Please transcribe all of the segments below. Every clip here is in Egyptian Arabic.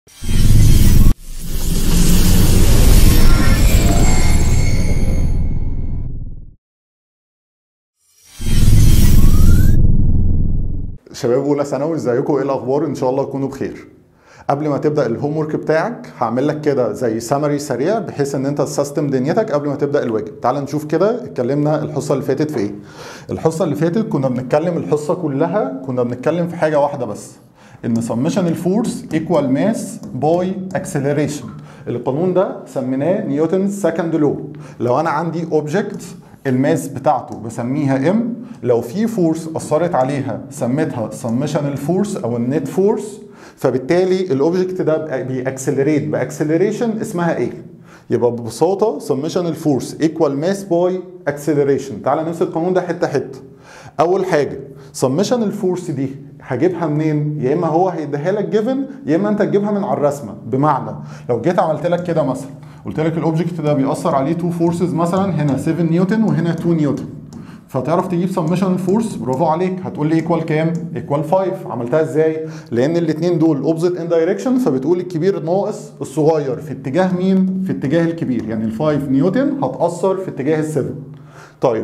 شباب اولى ثانوي ازيكم ايه الاخبار ان شاء الله تكونوا بخير قبل ما تبدا الهوم ورك بتاعك هعمل لك كده زي سمري سريع بحيث ان انت تسيستم دنيتك قبل ما تبدا الواجب تعال نشوف كده اتكلمنا الحصه اللي فاتت في ايه الحصه اللي فاتت كنا بنتكلم الحصه كلها كنا بنتكلم في حاجه واحده بس ان سمشن الفورس ايكوال ماس باي اكسلريشن القانون ده سميناه نيوتنز سكند لو لو انا عندي اوبجكت الماس بتاعته بسميها ام لو في فورس اثرت عليها سميتها سمشن الفورس او النت فورس فبالتالي الاوبجكت ده بيأكسلريت باكسلريشن اسمها ايه يبقى ببساطه سمشن الفورس ايكوال ماس باي اكسلريشن تعالى نمسك القانون ده حته حته اول حاجه سمشن الفورس دي هجيبها منين؟ يا اما هو هيديها لك جيفن يا اما انت تجيبها من على الرسمه بمعنى لو جيت عملت لك كده مثلا قلت لك الاوبجكت ده بيأثر عليه تو فورسز مثلا هنا 7 نيوتن وهنا 2 نيوتن فتعرف تجيب سمشن الفورس برافو عليك هتقول لي ايكوال كام؟ ايكوال 5 عملتها ازاي؟ لان الاثنين دول اوبزيت ان دايركشن فبتقول الكبير ناقص الصغير في اتجاه مين؟ في اتجاه الكبير يعني ال 5 نيوتن هتأثر في اتجاه ال 7 طيب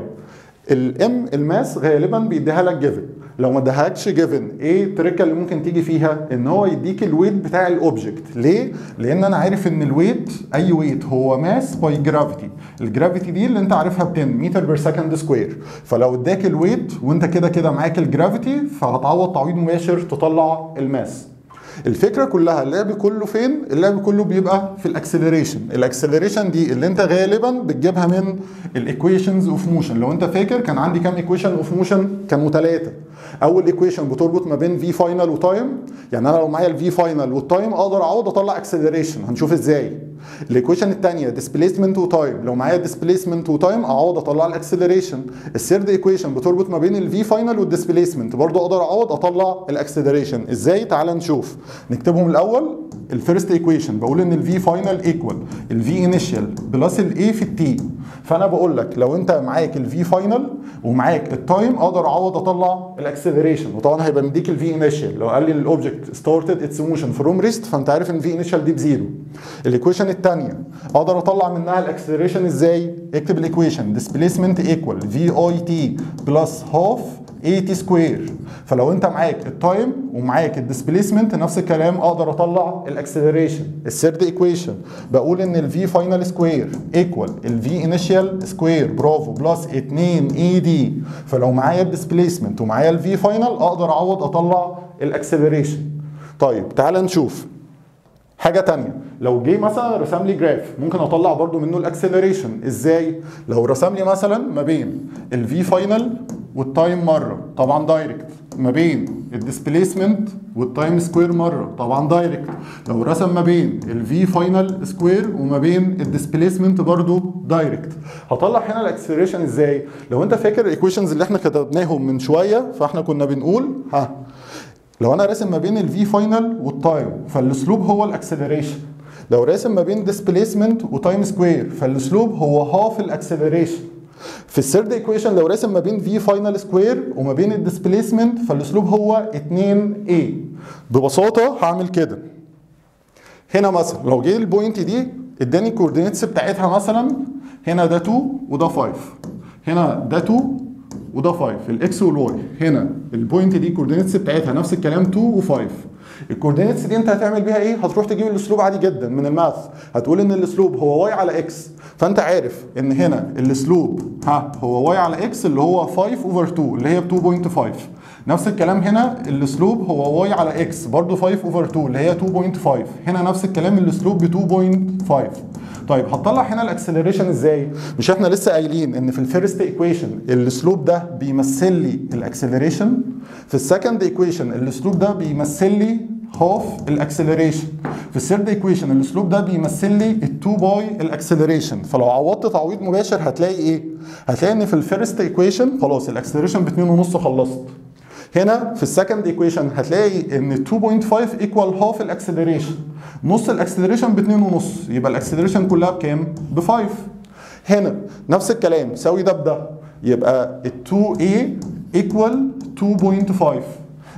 الام الماس غالبا بيديها لك جيفن لو ما ادهاكش جيفن ايه التركه اللي ممكن تيجي فيها ان هو يديك الويت بتاع الاوبجكت ليه لان انا عارف ان الويت اي ويت هو ماس باي جرافيتي الجرافيتي دي اللي انت عارفها ب 10 متر بير سكند سكوير فلو اداك الويت وانت كده كده معاك الجرافيتي فهتعوض تعويض مباشر تطلع الماس الفكره كلها اللعب كله فين اللعب كله بيبقى في الاكسلريشن الاكسلريشن دي اللي انت غالبا بتجيبها من الايكويشنز اوف موشن لو انت فاكر كان عندي كام ايكويشن اوف موشن كانوا ثلاثه اول ايكويشن بتربط ما بين في فاينل وتايم يعني انا لو معايا الفي فاينل والتايم اقدر اعوض اطلع اكسلريشن هنشوف ازاي الايكويشن الثانيه ديسبيسمنت وتايم لو معايا ديسبيسمنت وتايم اعوض اطلع الاكسلريشن الثيرد ايكويشن بتربط ما بين الفي فاينل والديسبيسمنت برضو اقدر اعوض اطلع الاكسلريشن ازاي تعال نشوف نكتبهم الاول الفيرست ايكويشن بقول ان الفي فاينل ايكوال الفي انيشال بلس الاي في التي فانا بقول لك لو انت معاك الفي فاينل ومعاك التايم اقدر اعوض اطلع الاكسلريشن وطبعا هيبقى مديك الفي انيشال لو قال لي الاوبجكت ستارتد اتس موشن فروم ريست فانت عارف ان الفي انيشال دي بزيرو الايكويشن الثانيه اقدر اطلع منها الاكسلريشن ازاي اكتب الايكويشن ديسبيسمنت ايكوال في اي تي بلس هاف اي تي سكوير فلو انت معاك التايم ومعاك الديسبيسمنت نفس الكلام اقدر اطلع الاكسلريشن الثيرد ايكويشن بقول ان الفي فاينل سكوير ايكوال الفي انيشال سكوير برافو بلس 2 اي دي فلو معايا الديسبيسمنت ومعايا الفي فاينل اقدر اعوض اطلع الاكسلريشن طيب تعال نشوف حاجه تانية لو جه مثلا رسم لي جراف ممكن اطلع برضو منه الاكسلريشن ازاي لو رسم لي مثلا ما بين الفي فاينل والتايم مره طبعا دايركت ما بين الديسبيسمنت والتايم سكوير مره طبعا دايركت لو رسم ما بين الفي فاينل سكوير وما بين الديسبيسمنت برضو دايركت هطلع هنا الاكسلريشن ازاي لو انت فاكر الايكويشنز اللي احنا كتبناهم من شويه فاحنا كنا بنقول ها لو انا راسم ما بين الفي فاينل والتايم فالاسلوب هو الاكسلريشن لو راسم ما بين ديسبيسمنت وتايم سكوير فالاسلوب هو هاف الاكسلريشن في الثيرد ايكويشن لو راسم ما بين في فاينل سكوير وما بين الديسبيسمنت فالاسلوب هو 2 a ببساطه هعمل كده هنا مثلا لو جه البوينت دي اداني الكوردينيتس بتاعتها مثلا هنا ده 2 وده 5 هنا ده 2 وده 5 الاكس والواي هنا البوينت دي الكوردينيتس بتاعتها نفس الكلام 2 و5 الكوردينيتس دي انت هتعمل بيها ايه هتروح تجيب الاسلوب عادي جدا من الماث هتقول ان الاسلوب هو واي على اكس فانت عارف ان هنا الاسلوب ها هو واي على اكس اللي هو 5 اوفر 2 اللي هي ب 2.5 نفس الكلام هنا الاسلوب هو واي على اكس برضو 5 اوفر 2 اللي هي 2.5 هنا نفس الكلام الاسلوب ب 2.5 طيب هتطلع هنا الاكسلريشن ازاي؟ مش احنا لسه قايلين ان في الفيرست ايكويشن الاسلوب ده بيمثل لي الاكسلريشن في السكند ايكويشن الاسلوب ده بيمثل لي هاف الاكسلريشن في الثيرد ايكويشن الاسلوب ده بيمثل لي ال2 باي الاكسلريشن فلو عوضت تعويض مباشر هتلاقي ايه؟ هتلاقي ان في الفيرست ايكويشن خلاص الاكسلريشن ب 2.5 خلصت هنا في السكند ايكويشن هتلاقي ان 2.5 ايكوال هاف الاكسلريشن نص الاكسلريشن ب 2.5 يبقى الاكسلريشن كلها بكام؟ ب 5 هنا نفس الكلام ساوي ده بده يبقى ال 2a ايكوال 2.5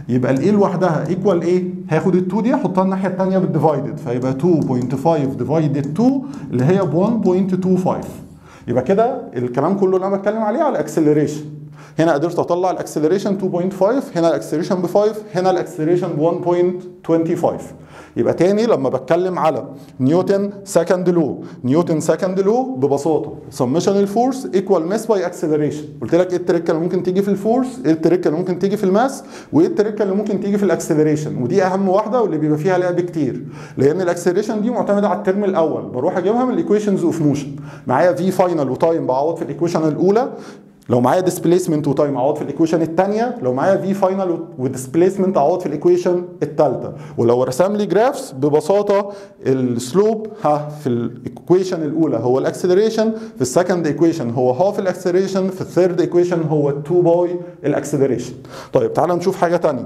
يبقى الايه لوحدها ايكوال ايه هاخد ال 2 دي احطها الناحيه الثانيه بالديفايدد فيبقى 2.5 ديفايدد 2 اللي هي ب 1.25 يبقى كده الكلام كله اللي انا بتكلم عليه على الاكسلريشن هنا قدرت اطلع الاكسلريشن 2.5 هنا الاكسلريشن ب 5 هنا الاكسلريشن ب 1.25 يبقى تاني لما بتكلم على نيوتن سكند لو نيوتن سكند لو ببساطه سمشن الفورس ايكوال ماس باي اكسلريشن قلت لك ايه التركه اللي ممكن تيجي في الفورس ايه التركه اللي ممكن تيجي في الماس وايه التركه اللي ممكن تيجي في الاكسلريشن ودي اهم واحده واللي بيبقى فيها لعب كتير لان الاكسلريشن دي معتمده على الترم الاول بروح اجيبها من الايكويشنز اوف موشن معايا في فاينل وتايم بعوض في الايكويشن الاولى لو معايا ديسبيسمنت وتايم اعوض في الايكويشن الثانيه لو معايا في فاينل وديسبيسمنت اعوض في الايكويشن الثالثه ولو رسم لي جرافس ببساطه السلوب ها في الايكويشن الاولى هو الاكسلريشن في السكند ايكويشن هو هاف الاكسلريشن في الثيرد ايكويشن هو 2 باي الاكسلريشن طيب تعال نشوف حاجه ثانيه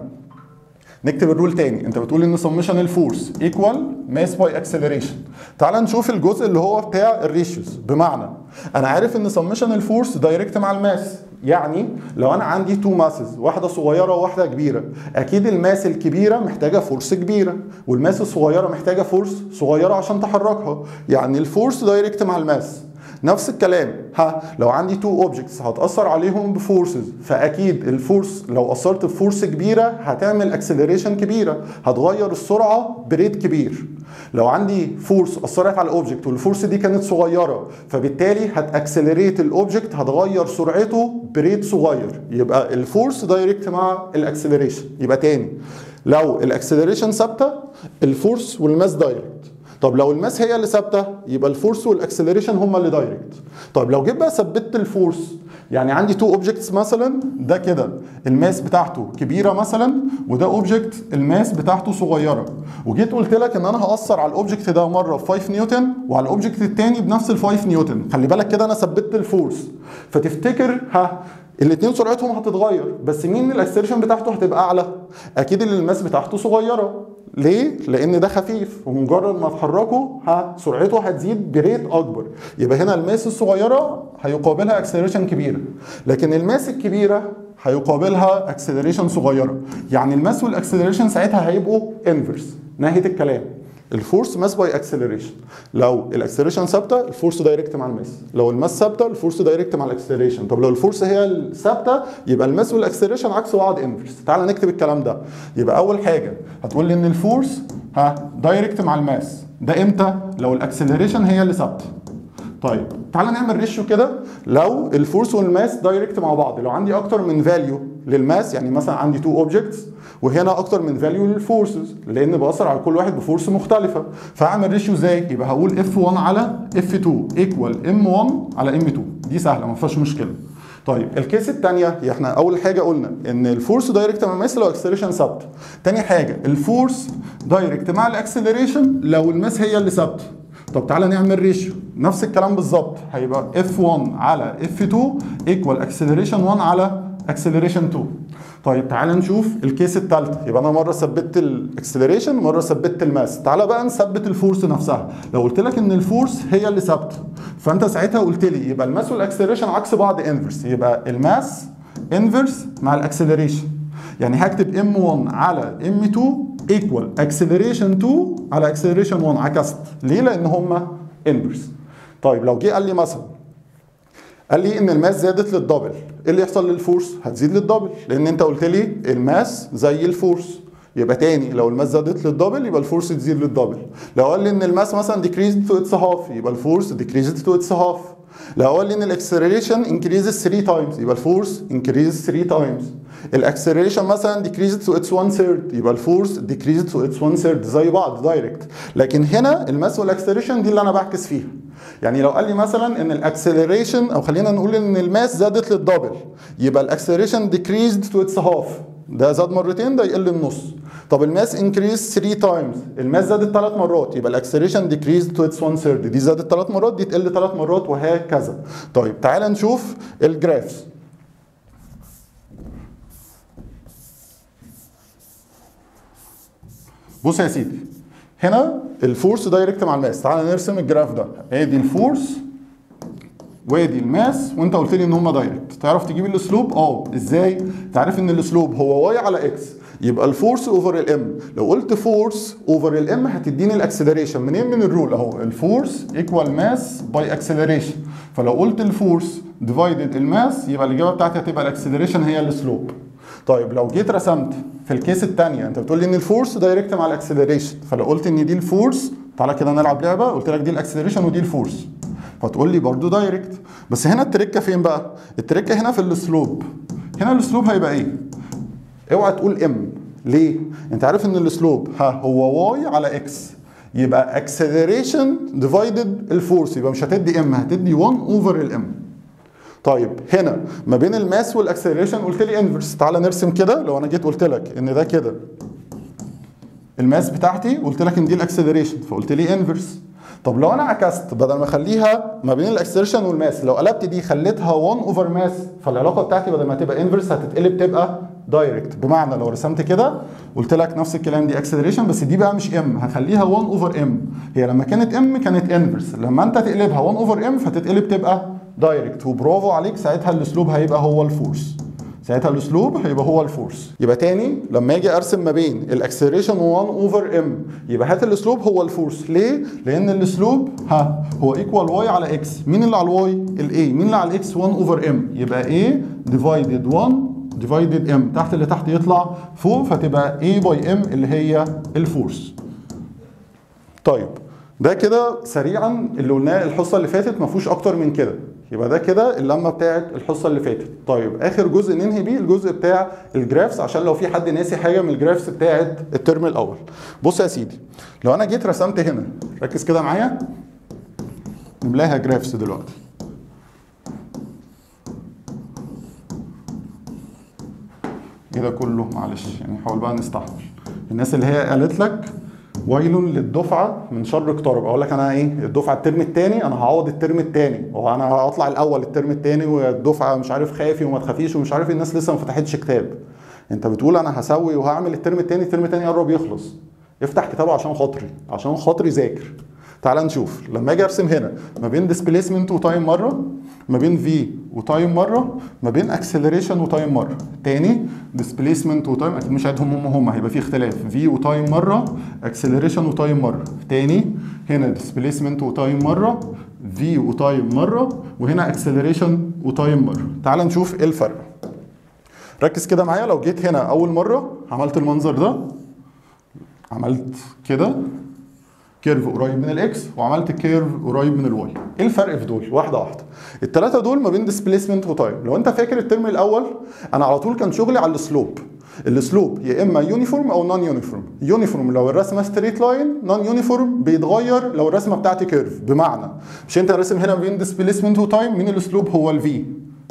نكتب الرول تاني انت بتقول ان سمشن الفورس ايكوال ماس باي اكسلريشن تعال نشوف الجزء اللي هو بتاع الريشيوز بمعنى انا عارف ان سمشن الفورس دايركت مع الماس يعني لو انا عندي تو ماسز واحده صغيره وواحده كبيره اكيد الماس الكبيره محتاجه فورس كبيره والماس الصغيره محتاجه فورس صغيره عشان تحركها يعني الفورس دايركت مع الماس نفس الكلام ها لو عندي تو اوبجكتس هتاثر عليهم بفورسز فاكيد الفورس لو اثرت بفورس كبيره هتعمل اكسلريشن كبيره هتغير السرعه بريت كبير لو عندي فورس اثرت على الاوبجكت والفورس دي كانت صغيره فبالتالي هتاكسلريت الاوبجكت هتغير سرعته بريت صغير يبقى الفورس دايركت مع الاكسلريشن يبقى تاني لو الاكسلريشن ثابته الفورس والماس دايركت طب لو الماس هي اللي ثابته يبقى الفورس والاكسلريشن هما اللي دايركت طب لو جيت بقى ثبتت الفورس يعني عندي تو اوبجكتس مثلا ده كده الماس بتاعته كبيره مثلا وده اوبجكت الماس بتاعته صغيره وجيت قلت لك ان انا هاثر على الاوبجكت ده مره ب 5 نيوتن وعلى الاوبجكت الثاني بنفس ال 5 نيوتن خلي بالك كده انا ثبتت الفورس فتفتكر ها الاثنين سرعتهم هتتغير بس مين الاكسلريشن بتاعته هتبقى اعلى اكيد اللي الماس بتاعته صغيره ليه؟ لأن ده خفيف ومجرد ما تحركه ها سرعته هتزيد بريت أكبر يبقى هنا الماس الصغيرة هيقابلها اكسلريشن كبيرة لكن الماس الكبيرة هيقابلها اكسلريشن صغيرة يعني الماس والاكسلريشن ساعتها هيبقوا انفرس ناحية الكلام الفورس ماس باي اكسلريشن لو الاكسلريشن ثابته الفورس دايركت مع الماس لو الماس ثابته الفورس دايركت مع الاكسلريشن طب لو الفورس هي الثابته يبقى الماس والاكسلريشن عكس بعض انفرس تعال نكتب الكلام ده يبقى اول حاجه هتقول لي ان الفورس ها دايركت مع الماس ده امتى لو الاكسلريشن هي اللي ثابته طيب تعال نعمل ريشيو كده لو الفورس والماس دايركت مع بعض لو عندي اكتر من فاليو للماس يعني مثلا عندي تو اوبجكتس وهنا اكتر من فاليو للفورسز لان باثر على كل واحد بفورس مختلفه فاعمل ريشيو ازاي يبقى هقول اف 1 على اف 2 ايكوال ام 1 على ام 2 دي سهله ما فيهاش مشكله طيب الكيس الثانيه احنا اول حاجه قلنا ان الفورس دايركت مع الماس لو اكسلريشن ثابته تاني حاجه الفورس دايركت مع الاكسلريشن لو الماس هي اللي ثابته طب تعالى نعمل ريشيو نفس الكلام بالظبط هيبقى F1 على F2 ايكوال اكسلريشن 1 على اكسلريشن 2 طيب تعالى نشوف الكيس الثالثه يبقى انا مره ثبت الاكسلريشن مره ثبت الماس تعالى بقى نثبت الفورس نفسها لو قلت لك ان الفورس هي اللي ثابته فانت ساعتها قلت لي يبقى الماس والاكسلريشن عكس بعض انفرس يبقى الماس انفرس مع الاكسلريشن يعني هكتب M1 على M2 ايكوال اكسلريشن 2 على اكسلريشن 1 عكست ليه؟ لان هما انفرس طيب لو جه قال لي مثلا قال لي ان الماس زادت للدبل ايه اللي يحصل للفورس هتزيد للدبل لان انت قلت لي الماس زي الفورس يبقى تاني لو الماس زادت للدبل يبقى الفورس تزيد للدبل لو قال لي ان الماس مثلا ديكريزد تو اتس هاف يبقى الفورس ديكريزد تو اتس هاف لو قال لي ان الاكسلريشن انكريزز 3 تايمز يبقى الفورس انكريزز 3 تايمز الاكسلريشن مثلا ديكريزد تو اتس 1 ثيرد يبقى الفورس ديكريزد تو اتس 1 ثيرد زي بعض دايركت لكن هنا الماس والاكسلريشن دي اللي انا بعكس فيها يعني لو قال لي مثلا ان الاكسلريشن او خلينا نقول ان الماس زادت للدبل يبقى الاكسلريشن ديكريزد تو اتس هاف ده زاد مرتين ده يقل النص طب الماس انكريز 3 تايمز الماس زادت ثلاث مرات يبقى الاكسلريشن ديكريز تو اتس 1 ثيرد دي زادت ثلاث مرات دي تقل ثلاث مرات وهكذا طيب تعال نشوف الجرافس بص يا سيدي هنا الفورس دايركت مع الماس تعال نرسم الجراف ده ادي الفورس وادي الماس وانت قلت لي ان هم دايركت تعرف تجيب الاسلوب اه ازاي تعرف ان الاسلوب هو واي على اكس يبقى الفورس اوفر الام لو قلت فورس اوفر الام هتديني الاكسلريشن منين من الرول اهو الفورس ايكوال ماس باي اكسلريشن فلو قلت الفورس ديفايدد الماس يبقى الاجابه بتاعتي هتبقى الاكسلريشن هي السلوب طيب لو جيت رسمت في الكيس الثانيه انت بتقول لي ان الفورس دايركت مع الاكسلريشن فلو قلت ان دي الفورس تعالى كده نلعب لعبه قلت لك دي الاكسلريشن ودي الفورس فتقول لي برضو دايركت بس هنا التركه فين بقى التركه هنا في السلوب هنا السلوب هيبقى ايه اوعى تقول ام ليه انت عارف ان السلوب ها هو واي على اكس يبقى اكسلريشن ديفايدد الفورس يبقى مش هتدي ام هتدي 1 اوفر الام طيب هنا ما بين الماس والاكسلريشن قلت لي انفرس تعالى نرسم كده لو انا جيت قلت لك ان ده كده الماس بتاعتي قلت لك ان دي الاكسلريشن فقلت لي انفرس طب لو انا عكست بدل ما اخليها ما بين الاكسلريشن والماس لو قلبت دي خليتها 1 اوفر ماس فالعلاقه بتاعتي بدل ما تبقى انفرس هتتقلب تبقى دايركت بمعنى لو رسمت كده قلت لك نفس الكلام دي اكسلريشن بس دي بقى مش ام هخليها 1 اوفر ام هي لما كانت ام كانت انفرس لما انت تقلبها 1 اوفر ام فتتقلب تبقى دايركت وبرافو عليك ساعتها الاسلوب هيبقى هو الفورس ساعتها الاسلوب هيبقى هو الفورس يبقى تاني لما اجي ارسم ما بين الاكسلريشن 1 اوفر ام يبقى هات الاسلوب هو الفورس ليه لان الاسلوب ها هو ايكوال واي على اكس مين اللي على الواي الاي مين اللي على الاكس 1 اوفر ام يبقى a ديفايدد 1 ديفايدد ام تحت اللي تحت يطلع فوق فتبقى a باي ام اللي هي الفورس طيب ده كده سريعا اللي قلناه الحصه اللي فاتت ما فيهوش اكتر من كده يبقى ده كده اللمه بتاعت الحصه اللي فاتت طيب اخر جزء ننهي بيه الجزء بتاع الجرافس عشان لو في حد ناسي حاجه من الجرافس بتاعت الترم الاول بص يا سيدي لو انا جيت رسمت هنا ركز كده معايا نملاها جرافس دلوقتي ايه ده كله معلش يعني حاول بقى نستحمل الناس اللي هي قالت لك ويل للدفعه من شر اقترب اقول لك انا ايه الدفعه الترم الثاني انا هعوض الترم الثاني وانا هطلع الاول الترم الثاني والدفعه مش عارف خافي وما تخافيش ومش عارف الناس لسه ما فتحتش كتاب انت بتقول انا هسوي وهعمل الترم الثاني الترم الثاني قرب يخلص افتح كتابه عشان خاطري عشان خاطري ذاكر تعال نشوف لما اجي ارسم هنا ما بين ديسبيسمنت وتايم مره ما بين في وتايم مره ما بين اكسلريشن وتايم مره تاني ديسبيسمنت وتايم اكيد مش عيدهم هم هم هيبقى في اختلاف في وتايم مره اكسلريشن وتايم مره تاني هنا ديسبيسمنت وتايم مره في وتايم مره وهنا اكسلريشن وتايم مره تعال نشوف ايه الفرق ركز كده معايا لو جيت هنا اول مره عملت المنظر ده عملت كده كيرف قريب من الاكس وعملت كيرف قريب من الواي ايه الفرق في دول واحده واحده الثلاثه دول ما بين ديسبيسمنت وتايم لو انت فاكر الترم الاول انا على طول كان شغلي على السلوب السلوب يا اما يونيفورم او نون يونيفورم يونيفورم لو الرسمه ستريت لاين نون يونيفورم بيتغير لو الرسمه بتاعتي كيرف بمعنى مش انت راسم هنا ما بين ديسبيسمنت وتايم مين الاسلوب هو الفي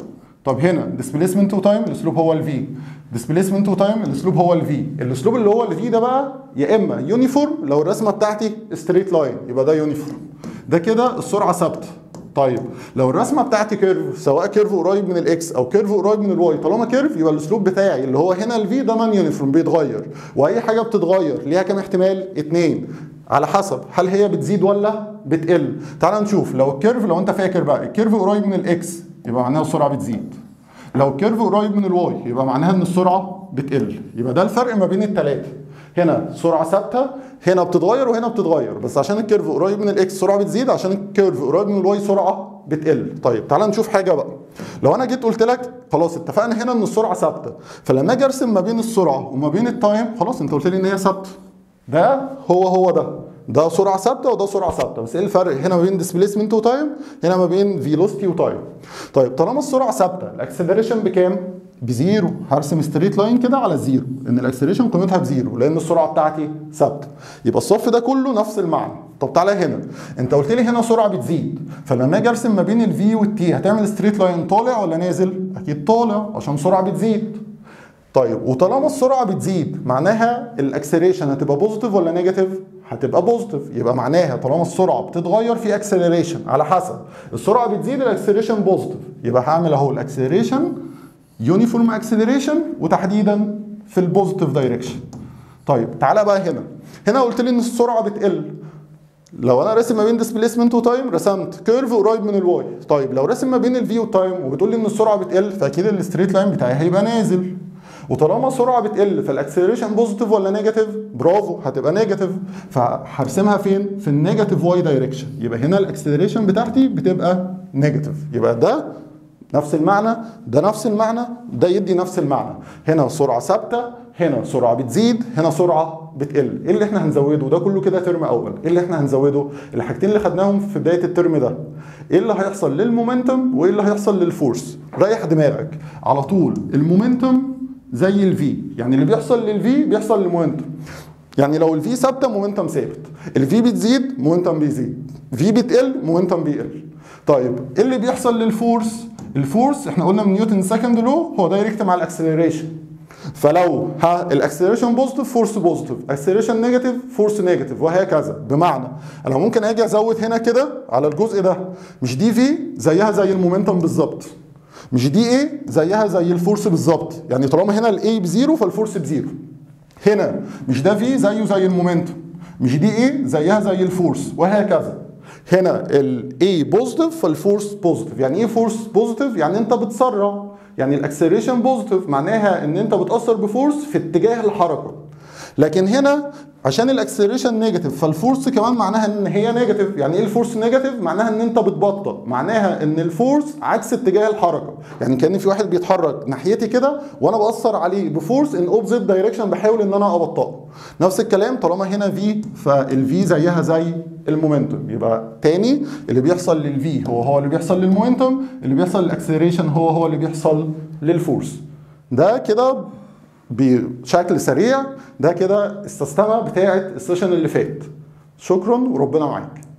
طب هنا ديسبيسمنت وتايم الاسلوب هو الفي ديسبيسمنت وتايم الاسلوب هو الفي الاسلوب اللي هو الفي ده بقى يا اما يونيفورم لو الرسمه بتاعتي ستريت لاين يبقى ده يونيفورم ده كده السرعه ثابته طيب لو الرسمه بتاعتي كيرف سواء كيرف قريب من الاكس او كيرف قريب من الواي طالما كيرف يبقى الاسلوب بتاعي اللي هو هنا الفي ده نون يونيفورم بيتغير واي حاجه بتتغير ليها كام احتمال اتنين على حسب هل هي بتزيد ولا بتقل تعال نشوف لو الكيرف لو انت فاكر بقى الكيرف قريب من الاكس يبقى معناها السرعه بتزيد لو الكيرف قريب من الواي يبقى معناها ان السرعه بتقل يبقى ده الفرق ما بين الثلاثه هنا سرعه ثابته هنا بتتغير وهنا بتتغير بس عشان الكيرف قريب من الاكس سرعه بتزيد عشان الكيرف قريب من الواي سرعه بتقل طيب تعال نشوف حاجه بقى لو انا جيت قلت لك خلاص اتفقنا هنا ان السرعه ثابته فلما اجي ارسم ما بين السرعه وما بين التايم خلاص انت قلت لي ان هي ثابته ده هو هو ده ده سرعه ثابته وده سرعه ثابته بس ايه الفرق هنا ما بين ديسبيسمنت وتايم هنا ما بين فيلوسيتي وتايم طيب طالما السرعه ثابته الاكسلريشن بكام بزيرو هرسم ستريت لاين كده على الزيرو ان الاكسلريشن قيمتها بزيرو لان السرعه بتاعتي ثابته يبقى الصف ده كله نفس المعنى طب تعالى هنا انت قلت لي هنا سرعه بتزيد فلما اجي ارسم ما بين الفي والتي هتعمل ستريت لاين طالع ولا نازل اكيد طالع عشان سرعه بتزيد طيب وطالما السرعه بتزيد معناها الاكسلريشن هتبقى بوزيتيف ولا نيجاتيف هتبقى بوزيتيف يبقى معناها طالما السرعه بتتغير في اكسلريشن على حسب السرعه بتزيد الاكسلريشن بوزيتيف يبقى هعمل اهو الاكسلريشن يونيفورم اكسلريشن وتحديدا في البوزيتيف دايركشن طيب تعالى بقى هنا هنا قلت لي ان السرعه بتقل لو انا راسم ما بين ديسبيسمنت وتايم رسمت كيرف قريب من الواي طيب لو راسم ما بين الفي والتايم وبتقول لي ان السرعه بتقل فاكيد الستريت لاين بتاعي هيبقى نازل وطالما سرعه بتقل فالاكسلريشن بوزيتيف ولا نيجاتيف برافو هتبقى نيجاتيف فهرسمها فين في النيجاتيف واي دايركشن يبقى هنا الاكسلريشن بتاعتي بتبقى نيجاتيف يبقى ده نفس المعنى ده نفس المعنى ده يدي نفس المعنى هنا سرعه ثابته هنا سرعه بتزيد هنا سرعه بتقل ايه اللي احنا هنزوده ده كله كده ترم اول ايه اللي احنا هنزوده الحاجتين اللي خدناهم في بدايه الترم ده ايه اللي هيحصل للمومنتم وايه اللي هيحصل للفورس ريح دماغك على طول المومنتم زي الفي يعني اللي بيحصل للفي بيحصل للمومنتم يعني لو الفي ثابته مومنتم ثابت الفي بتزيد مومنتم بيزيد في بتقل مومنتم بيقل طيب ايه اللي بيحصل للفورس الفورس احنا قلنا من نيوتن سكند لو هو دايركت مع الاكسلريشن فلو ها الاكسلريشن بوزيتيف فورس بوزيتيف اكسلريشن نيجاتيف فورس نيجاتيف وهكذا بمعنى انا ممكن اجي ازود هنا كده على الجزء ده مش دي في زيها زي المومنتم بالظبط مش دي ايه زيها زي الفورس بالظبط يعني طالما هنا الاي بزيرو فالفورس بزيرو هنا مش ده في زيه زي المومنتم مش دي ايه زيها زي الفورس وهكذا هنا الاي بوزيتيف فالفورس بوزيتيف يعني ايه فورس بوزيتيف يعني انت بتسرع يعني الاكسلريشن بوزيتيف معناها ان انت بتاثر بفورس في اتجاه الحركه لكن هنا عشان الاكسلريشن نيجاتيف فالفورس كمان معناها ان هي نيجاتيف يعني ايه الفورس نيجاتيف معناها ان انت بتبطئ معناها ان الفورس عكس اتجاه الحركه يعني كان في واحد بيتحرك ناحيتي كده وانا باثر عليه بفورس ان اوبزيت دايركشن بحاول ان انا ابطئه نفس الكلام طالما هنا في فالفي زيها زي المومنتوم يبقى تاني اللي بيحصل للفي هو هو اللي بيحصل للمومنتوم اللي بيحصل للاكسلريشن هو هو اللي بيحصل للفورس ده كده بشكل سريع ده كده السيستمه بتاعت السيشن اللي فات شكرا وربنا معاك